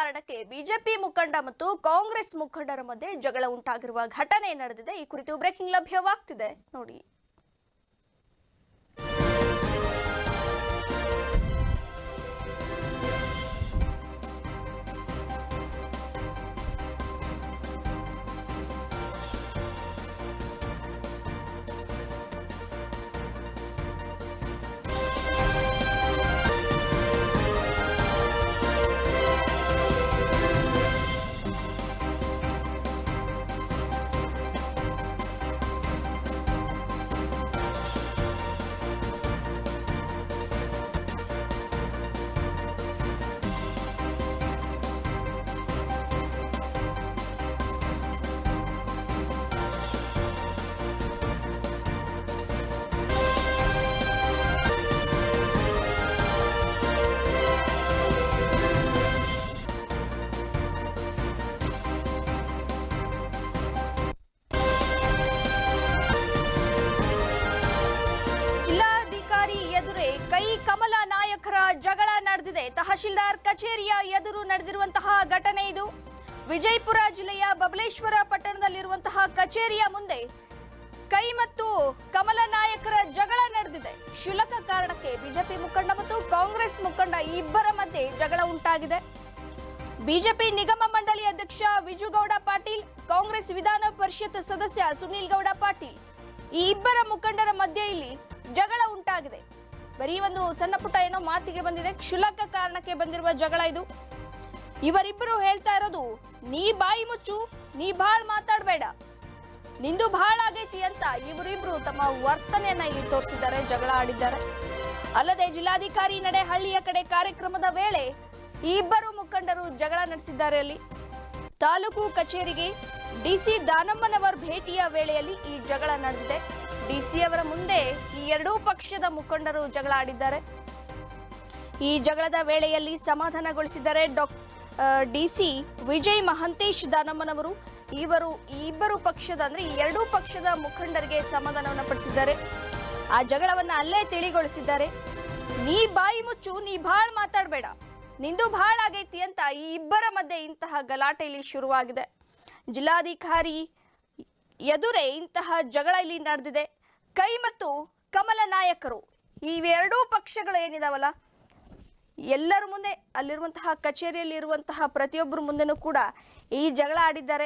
ಕಾರಣಕ್ಕೆ ಬಿಜೆಪಿ ಮುಖಂಡ ಮತ್ತು ಕಾಂಗ್ರೆಸ್ ಮುಖಂಡರ ಮಧ್ಯೆ ಜಗಳ ಉಂಟಾಗಿರುವ ಘಟನೆ ನಡೆದಿದೆ ಈ ಕುರಿತು ಬ್ರೇಕಿಂಗ್ ಲಭ್ಯವಾಗ್ತಿದೆ ನೋಡಿ ಜಿಲ್ಲಾಧಿಕಾರಿ ಎದುರೇ ಕೈ ಕಮಲ ನಾಯಕರ ಜಗಳ ನಡೆದಿದೆ ತಹಶೀಲ್ದಾರ್ ಕಚೇರಿಯ ಎದುರು ನಡೆದಿರುವಂತಹ ಘಟನೆ ಇದು ವಿಜಯಪುರ ಜಿಲ್ಲೆಯ ಬಬಲೇಶ್ವರ ಪಟ್ಟಣದಲ್ಲಿರುವಂತಹ ಕಚೇರಿಯ ಮುಂದೆ ಕೈ ಮತ್ತು ಕಮಲ ನಾಯಕರ ಜಗಳ ನಡೆದಿದೆ ಕ್ಷುಲಕ ಕಾರಣಕ್ಕೆ ಬಿಜೆಪಿ ಮುಖಂಡ ಮತ್ತು ಕಾಂಗ್ರೆಸ್ ಮುಖಂಡ ಈ ಇಬ್ಬರ ಮಧ್ಯೆ ಜಗಳ ಉಂಟಾಗಿದೆ ಬಿಜೆಪಿ ನಿಗಮ ಮಂಡಳಿ ಅಧ್ಯಕ್ಷ ವಿಜುಗೌಡ ಪಾಟೀಲ್ ಕಾಂಗ್ರೆಸ್ ವಿಧಾನ ಪರಿಷತ್ ಸದಸ್ಯ ಸುನೀಲ್ ಗೌಡ ಪಾಟೀಲ್ ಈ ಇಬ್ಬರ ಮುಖಂಡರ ಮಧ್ಯೆ ಇಲ್ಲಿ ಜಗಳ ಉಂಟಾಗಿದೆ ಬರೀ ಒಂದು ಸಣ್ಣ ಪುಟ್ಟ ಏನೋ ಮಾತಿಗೆ ಬಂದಿದೆ ಕ್ಷುಲಕ ಕಾರಣಕ್ಕೆ ಬಂದಿರುವ ಜಗಳ ಇದು ಇವರಿಬ್ಬರು ಹೇಳ್ತಾ ಇರೋದು ನೀ ಬಾಯಿ ಮುಚ್ಚು ನೀ ಬಾಳ್ ಮಾತಾಡಬೇಡ ನಿಂದು ಬಹಳ ಆಗೈತಿ ಅಂತ ಇವರಿಬ್ರು ತಮ್ಮ ವರ್ತನೆಯನ್ನ ಇಲ್ಲಿ ತೋರಿಸಿದ್ದಾರೆ ಜಗಳ ಆಡಿದ್ದಾರೆ ಅಲ್ಲದೆ ಜಿಲ್ಲಾಧಿಕಾರಿ ನಡೆ ಹಳ್ಳಿಯ ಕಡೆ ಕಾರ್ಯಕ್ರಮದ ವೇಳೆ ಈ ಇಬ್ಬರು ಮುಖಂಡರು ಜಗಳ ನಡೆಸಿದ್ದಾರೆ ಅಲ್ಲಿ ತಾಲೂಕು ಕಚೇರಿಗೆ ಡಿಸಿ ದಾನಮ್ಮನವರ್ ಭೇಟಿಯ ವೇಳೆಯಲ್ಲಿ ಈ ಜಗಳ ನಡೆದಿದೆ ಡಿಸಿ ಅವರ ಮುಂದೆ ಈ ಎರಡೂ ಪಕ್ಷದ ಮುಖಂಡರು ಜಗಳ ಆಡಿದ್ದಾರೆ ಈ ಜಗಳದ ವೇಳೆಯಲ್ಲಿ ಸಮಾಧಾನಗೊಳಿಸಿದ್ದಾರೆ ಡಾಕ್ ಡಿಸಿ ವಿಜಯ್ ಮಹಂತೇಶ್ ದಾನಮ್ಮನವರು ಇವರು ಈ ಇಬ್ಬರು ಪಕ್ಷದ ಅಂದ್ರೆ ಈ ಎರಡೂ ಪಕ್ಷದ ಮುಖಂಡರಿಗೆ ಸಮಾಧಾನವನ್ನು ಪಡಿಸಿದ್ದಾರೆ ಆ ಜಗಳವನ್ನ ಅಲ್ಲೇ ತಿಳಿಗೊಳಿಸಿದ್ದಾರೆ ನೀ ಬಾಯಿ ಮುಚ್ಚು ನೀ ಭಾಳ್ ಮಾತಾಡಬೇಡ ನಿಂದು ಭಾಳ ಆಗೈತಿ ಅಂತ ಈ ಇಬ್ಬರ ಮಧ್ಯೆ ಇಂತಹ ಗಲಾಟೆ ಇಲ್ಲಿ ಶುರುವಾಗಿದೆ ಜಿಲ್ಲಾಧಿಕಾರಿ ಎದುರೇ ಇಂತಹ ಜಗಳ ಇಲ್ಲಿ ನಡೆದಿದೆ ಕೈ ಮತ್ತು ಕಮಲ ನಾಯಕರು ಇವೆರಡೂ ಪಕ್ಷಗಳು ಏನಿದಾವಲ್ಲ ಎಲ್ಲರ ಮುಂದೆ ಅಲ್ಲಿರುವಂತಹ ಕಚೇರಿಯಲ್ಲಿ ಇರುವಂತಹ ಪ್ರತಿಯೊಬ್ಬರ ಮುಂದೆನೂ ಕೂಡ ಈ ಜಗಳ ಆಡಿದ್ದಾರೆ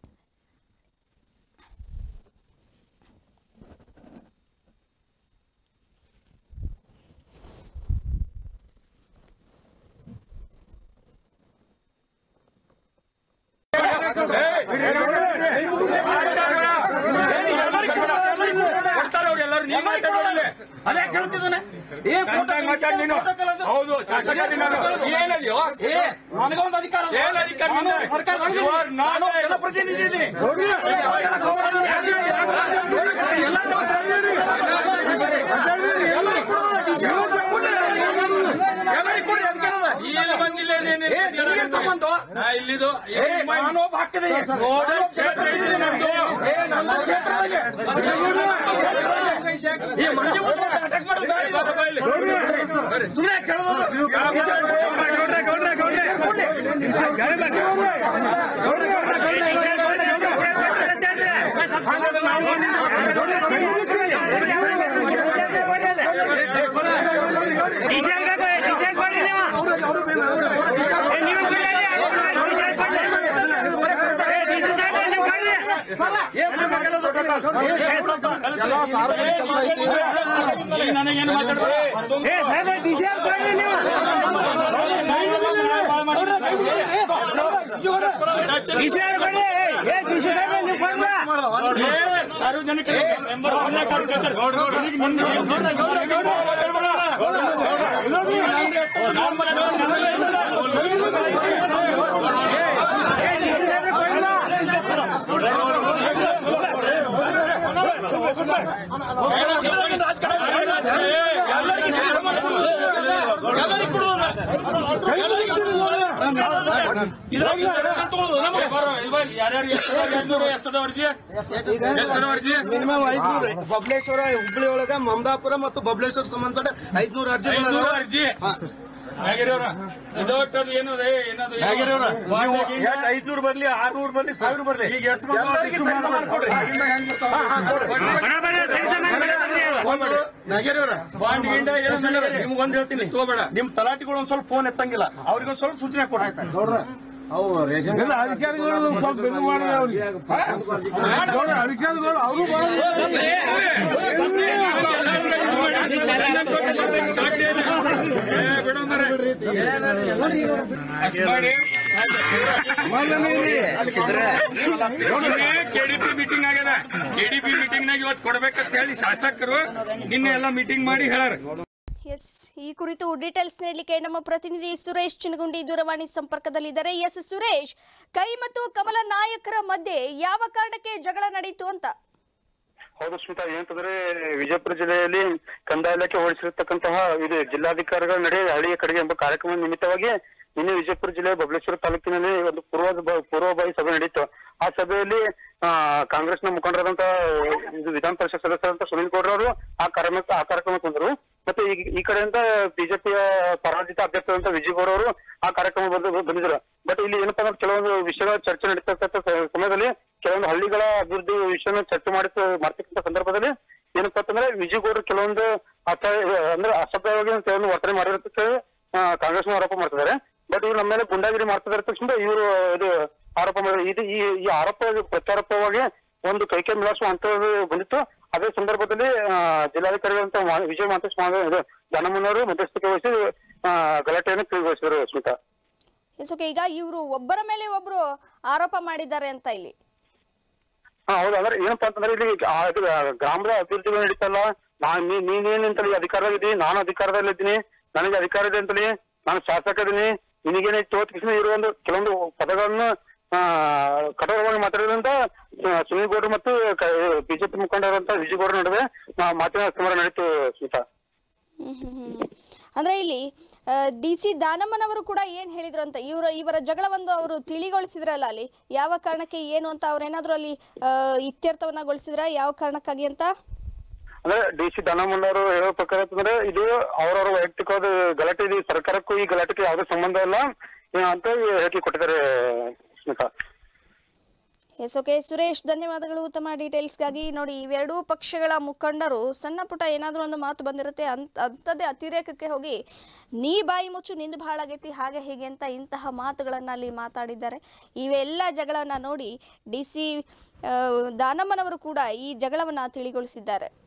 ಅದೇ ಕೇಳ್ತಿದ್ದಾನೆ ಏ ಸಂತಾಗ್ ಮಾತಾಡ್ ನೀನು. ಹೌದು, ಶಾಸಕರು ನಾನು. ಏನದ್ಯೋ? ಏ ನನಗೊಂದು ಅಧಿಕಾರ ಅದ. ಏನ್ ಅಧಿಕಾರ ನಾನು ನಿಂದು? ಸರ್ಕಾರ You are not ನಾನು a- ಜನಪ್ರತಿನಿಧಿ ಇದ್ದೀನಿ. ಎಲ್ಲರಿಗೂ ಕೊಡಿ ಅಧಿಕಾರ ಅದ. ಇಲ್ಲಿ ಬಂದಿಲ್ಲ ನೀನು. ಏ, ನಿನಗೆ ಸಂಬಂಧ? ನಾ ಇಲ್ಲಿದು ಏ, ನಾನು ಒಬ್ಬ ಹಾಕ್ತಿದೆ. ನೋಡು, ಕ್ಷೇತ್ರ ಇದೆ ನಮ್ದು. ಏ, ನನ್ನ ಕ್ಷೇತ್ರದಾಗೆ. ಈ ಮಂಜು ಅಟ್ಯಾಕ್ ಮಾಡೋದು ಬೇಡ ಇದು. ಸುಮ್ನೆ ಕೇಳೋದು. ಗೌಡ್ರೆ, ಗೌಡ್ರೆ, ಗೌಡ್ರೆ. ಕೊಡ್ಲಿ. ಗೌಡ್ರೆ, ಗೌಡ್ರೆ. ಗೌಡ್ರೆ, ಗೌಡ್ರೆ, ಗೌಡ್ರೆ, ಗೌಡ್ರೆ, ಗೌಡ್ರೆ. ಎಲ್ಲ ಸಾರ್ವಜನಿಕ ಕೆಲಸ ಐತಿ ನೀ ನನಗೇನು ಮಾತಾಡ್ಬೇಡ. ಏ, ಸಾರ್ವಜನಿಕರಿಗೆ ಮೆಂಬರ್ ಒಳ್ಳೆ ಕಾರ್ಯಕರ್ತರು. ನನಗೆ ಮುಂದೆ- ನಾನ್ ಮಿನಿಮಮ್ ಐದ್ನೂರ ಬಬಲೇಶ್ವರ ಹುಬ್ಳಿ ಒಳಗ ಮಮದಾಪುರ ಮತ್ತು ಬಬಲೇಶ್ವರ ಸಂಬಂಧಪಟ್ಟ ಐದ್ನೂರ ಅರ್ಜಿ ಅರ್ಜಿ ಹೇಗಿರೋರ ಇದೊಟ್ಟದು ಏನದು ಏನದು ವಾರ್ಡ್ನಾಗ ಐದ್ನೂರು ಬರ್ಲಿ ಆರ್ನೂರು ಬರ್ಲಿ ಸಾವಿರ ಬರ್ಲಿ ಈಗ ಎಷ್ಟು ಬಂದವ ಇಷ್ಟು ಮಾಡ್ಕೊಡ್ರಿ. ಆಗಿಂದ ಹೆಂಗ್ ಗೊತ್ತಾಗ್ತದೆ? ಬಾಂಡ್ ಗಿಂಡ ನಿಮ್ಗೊಂದು ಹೇಳ್ತೀನಿ ತಗೋಬೇಡ ನಿಮ್ ತಲಾಟಿಗಳು ಒಂದ್ ಸ್ವಲ್ಪ ಫೋನ್ ಎತ್ತಂಗಿಲ್ಲ ಅವ್ರಿಗೆ ಒಂದ್ ಸ್ವಲ್ಪ ಸೂಚನೆ ಕೊಡ್ರಿ ಇಲ್ಲ, ಅಧಿಕಾರಿಗಳು ಒಂದ್ ಸ್ವಲ್ಪ ಇದು ಮಾಡ್ರಿ ಅವ್ರಿಗೆ. ನೋಡ್ರಿ, ಅಧಿಕಾರಿಗಳು ಅವರು ಕೆಡಿಪಿ ಮೀಟಿಂಗ್ ಆಗ್ಯದ ಕೆಡಿಪಿ ಮೀಟಿಂಗ್ ನಾಗ ಇವತ್ತು ಕೊಡ್ಬೇಕಂತ ಹೇಳಿ ಶಾಸಕರು ನಿನ್ನೆ ಎಲ್ಲ ಮೀಟಿಂಗ್ ಮಾಡಿ ಹೇಳಾರ ಎಸ್ ಈ ಕುರಿತು ಡೀಟೇಲ್ಸ್ ನೀಡಲಿಕ್ಕೆ ನಮ್ಮ ಪ್ರತಿನಿಧಿ ಸುರೇಶ್ ಚಿನಗುಂಡಿ ದೂರವಾಣಿ ಸಂಪರ್ಕದಲ್ಲಿದ್ದಾರೆ ಎಸ್ ಸುರೇಶ್ ಕೈ ಮತ್ತು ಕಮಲ ನಾಯಕರ ಮಧ್ಯೆ ಯಾವ ಕಾರಣಕ್ಕೆ ಜಗಳ ನಡೆಯಿತು ಅಂತ ಹೌದು ಸ್ಮಿತಾ ಏನಂತಂದ್ರೆ ವಿಜಯಪುರ ಜಿಲ್ಲೆಯಲ್ಲಿ ಕಂದಾಯ ಇಲಾಖೆ ಹೊರಡಿಸಿರ್ತಕ್ಕಂತಹ ಇದು ಜಿಲ್ಲಾಧಿಕಾರಿಗಳ ನಡೆ ಹಳ್ಳಿಯ ಕಡೆಗೆ ಎಂಬ ಕಾರ್ಯಕ್ರಮ ನಿಮಿತ್ತವಾಗಿ ನಿನ್ನೆ ವಿಜಯಪುರ ಜಿಲ್ಲೆಯ ಬಬಲೇಶ್ವರ ತಾಲೂಕಿನಲ್ಲಿ ಒಂದು ಪೂರ್ವ ಪೂರ್ವಭಾವಿ ಸಭೆ ನಡೆಯಿತು ಆ ಸಭೆಯಲ್ಲಿ ಆ ಕಾಂಗ್ರೆಸ್ನ ಮುಖಂಡರಾದಂತಹ ಇದು ವಿಧಾನ ಪರಿಷತ್ ಸದಸ್ಯರಾದಂತಹ ಸುನೀಲ್ ಗೌಡ್ರ ಅವರು ಆ ಕಾರ್ಯಕ್ರಮಕ್ಕೆ ಆ ಕಾರ್ಯಕ್ರಮಕ್ಕೆ ಬಂದರು ಮತ್ತೆ ಈ ಈ ಕಡೆಯಿಂದ ಬಿಜೆಪಿಯ ಪರಾಜಿತ ಅಭ್ಯರ್ಥಿಯಾದಂತ ವಿಜಯ್ ಗೌಡ ಅವರು ಆ ಕಾರ್ಯಕ್ರಮ ಬಂದು ಬಂದಿದ್ರು ಬಟ್ ಇಲ್ಲಿ ಏನಪ್ಪಾ ಅಂದ್ರೆ ಕೆಲವೊಂದು ವಿಷಯಗಳ ಚರ್ಚೆ ನಡೀತಕ್ಕಂಥ ಸ- ಸಮಯದಲ್ಲಿ ಕೆಲವೊಂದು ಹಳ್ಳಿಗಳ ಅಭಿವೃದ್ಧಿ ವಿಷಯನ ಚರ್ಚೆ ಮಾಡಿ ಮಾಡ್ತಕ್ಕಂಥ ಸಂದರ್ಭದಲ್ಲಿ ಏನಪ್ಪಾ ಅಂತಂದ್ರೆ ವಿಜಯ್ ಗೌಡರು ಕೆಲವೊಂದು ಅಸ ಅಂದ್ರೆ ಅಸಭ್ಯವಾಗಿ ಕೆಲವೊಂದು ವರ್ತನೆ ಮಾಡಿರೋದಕ್ಕೆ ಕಾಂಗ್ರೆಸ್ ಆರೋಪ ಮಾಡ್ತಿದ್ದಾರೆ ಬಟ್ ಇವ್ರು ನಮ್ಮ ಮೇಲೆ ಗುಂಡಾಗಿರಿ ಮಾಡ್ತಿದ್ದಾರೆ ತಕ್ಷಣ ಇವರು ಇದು ಆರೋಪ ಮಾಡಿದ್ರು ಇದು ಈ ಈ ಆರೋಪ ಪ್ರತ್ಯಾರೋಪವಾಗಿ ಒಂದು ಕೈಕೆ ಮಿಲಾಸುವ ಹಂತದ್ದು ಬಂದಿತ್ತು ಅದೇ ಸಂದರ್ಭದಲ್ಲಿ ಆ, ಜಿಲ್ಲಾಧಿಕಾರಿಗಳಂತ ಮಾ- ವಿಜಯ ಮಾಂತೇಶ್ ಇದು ಜನಮನವರು ಮಧ್ಯಸ್ಥಿಕೆ ವಹಿಸಿ ಆ, ಗಲಾಟೆಯನ್ನು ತಿಳಿಗೊಳಿಸಿದರು ಸ್ಮಿತಾ ಎಸ್ ಓಕೆ ಈಗ ಇವರು ಒಬ್ಬರ ಮೇಲೆ ಒಬ್ರು ಆರೋಪ ಮಾಡಿದ್ದಾರೆ ಅಂತ ಇಲ್ಲಿ ಹಾ ಹೌದು ಅಂದ್ರೆ ಏನಪ್ಪಾ ಅಂತಂದ್ರೆ ಇಲ್ಲಿ ಆ ಇದು ಗ್ರಾಮದ ಅಭಿವೃದ್ಧಿಗಳು ನಡೀತಲ್ಲ ನಾನ್ ನೀ ನೀನೇನ್ ಅಂತೇಳಿ ಅಧಿಕಾರದಲ್ಲಿದ್ದೀನಿ ನಾನು ಅಧಿಕಾರದಲ್ಲಿದ್ದೀನಿ ನನಗೆ ಅಧಿಕಾರ ಇದೆ ಅಂತೇಳಿ ನಾನು ಶಾಸಕ ಇದೀನಿ ನಿನಗೇನೆ ತೋತ್ಕಿಸಿನ ಇರುವಂತ ಕೆಲವೊಂದು ಪದಗಳನ್ನು ಆ ಕಠೋರವಾಗಿ ಮಾತಾಡಿದ್ರಿಂದ ಆ, ಸುನೀಲ್ ಗೌಡ್ರು ಮತ್ತು ಬಿಜೆಪಿ ಮುಖಂಡರಾದಂತ ವಿಜಯ್ ಗೌಡ್ರ ನಡುವೆ ಆ, ಮಾತಿನ ಸಮರ ನಡೀತು ಸ್ಮಿತಾ ಹ್ಮ್ ಹ್ಮ್ ಹ್ಮ್. ಅಂದ್ರೆ ಇಲ್ಲಿ ಡಿ ಸಿ ದಾನಮ್ಮನವರು ಕೂಡ ಏನ್ ಹೇಳಿದ್ರು ಅಂತ ಇವರು ಇವರ ಜಗಳವನ್ನು ಅವರು ತಿಳಿಗೊಳಿಸಿದ್ರಲ್ಲ ಅಲ್ಲಿ ಯಾವ ಕಾರಣಕ್ಕೆ ಏನು ಅಂತ ಅವ್ರೇನಾದ್ರೂ ಅಲ್ಲಿ ಆ, ಇತ್ಯರ್ಥವನ್ನಗೊಳಿಸಿದ್ರ ಯಾವ ಕಾರಣಕ್ಕಾಗಿ ಅಂತ ಅಂದ್ರೆ ಡಿ ಸಿ ದಾನಮ್ಮನ್ ಅವರು ಹೇಳೋ ಪ್ರಕಾರ ಅಂತಂದ್ರೆ ಇದು ಅವರವರ ವೈಯಕ್ತಿಕವಾದ ಗಲಾಟೆ ಇದು ಸರ್ಕಾರಕ್ಕೂ ಈ ಗಲಾಟೆಗೆ ಯಾವುದೇ ಸಂಬಂಧ ಇಲ್ಲ ಆ, ಅಂತ ಹೇಳಿಕೆ ಕೊಟ್ಟಿದ್ದಾರೆ ಸ್ಮಿತಾ ಎಸ್ ಓಕೆ ಸುರೇಶ್ ಧನ್ಯವಾದಗಳು ಉತ್ತಮ ಡೀಟೇಲ್ಸ್ಗಾಗಿ ನೋಡಿ ಇವೆರಡೂ ಪಕ್ಷಗಳ ಮುಖಂಡರು ಸಣ್ಣ ಪುಟ್ಟ ಏನಾದರೂ ಒಂದು ಮಾತು ಬಂದಿರುತ್ತೆ ಅಂತ ಅಂಥದ್ದೇ ಅತಿರೇಕಕ್ಕೆ ಹೋಗಿ ನೀ ಬಾಯಿ ಮುಚ್ಚು ನಿಂದು ಭಾಳ ಆಗೈತಿ ಹಾಗೆ ಹೀಗೆ ಅಂತ ಇಂತಹ ಮಾತುಗಳನ್ನು ಅಲ್ಲಿ ಮಾತಾಡಿದ್ದಾರೆ ಇವೆಲ್ಲ ಜಗಳವನ್ನು ನೋಡಿ ಡಿ ಸಿ ದಾನಮ್ಮನವರು ಕೂಡ ಈ ಜಗಳವನ್ನು ತಿಳಿಗೊಳಿಸಿದ್ದಾರೆ